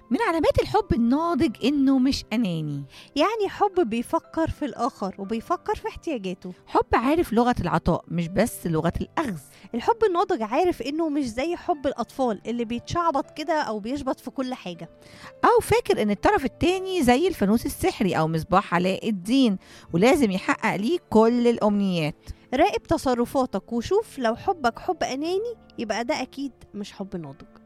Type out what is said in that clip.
من علامات الحب الناضج انه مش اناني يعني حب بيفكر في الآخر وبيفكر في احتياجاته حب عارف لغه العطاء مش بس لغه الاخذ الحب الناضج عارف إنه مش زي حب الأطفال اللي بيتشعبط كده أو بيشبط في كل حاجة او فاكر ان الطرف التاني زي الفانوس السحري او مصباح علاء الدين ولازم يحقق ليه كل الامنيات راقب تصرفاتك وشوف لو حبك حب أناني يبقى ده أكيد مش حب ناضج